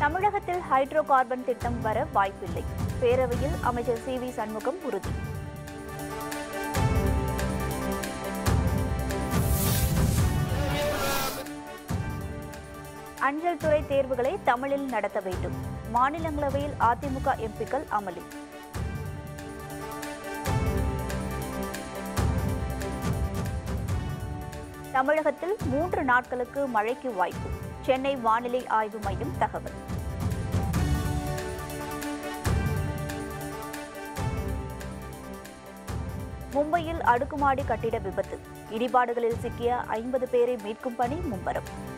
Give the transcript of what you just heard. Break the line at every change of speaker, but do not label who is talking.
தமிழகத்தில் hydro carbon திட்டம் வர வாய்ப்பில்லை பேரவையில் அமைச்சர் சி வி சண்முகம் உறுதி அஞ்சல் துறை தேர்வுகளை தமிழில் நடத்த வேண்டும் மாநிலங்களவையில் அதிமுக எம்பிக்கள் அமளி தமிழகத்தில் மூன்று நாட்களுக்கு மழைக்கு வாய்ப்பு சென்னை வானிலை ஆய்வு மையம் தகவல் மும்பையில் அடுக்குமாடி கட்டிட விபத்து இடிபாடுகளில் சிக்கிய ஐம்பது பேரை மீட்கும் பணி மும்முரம்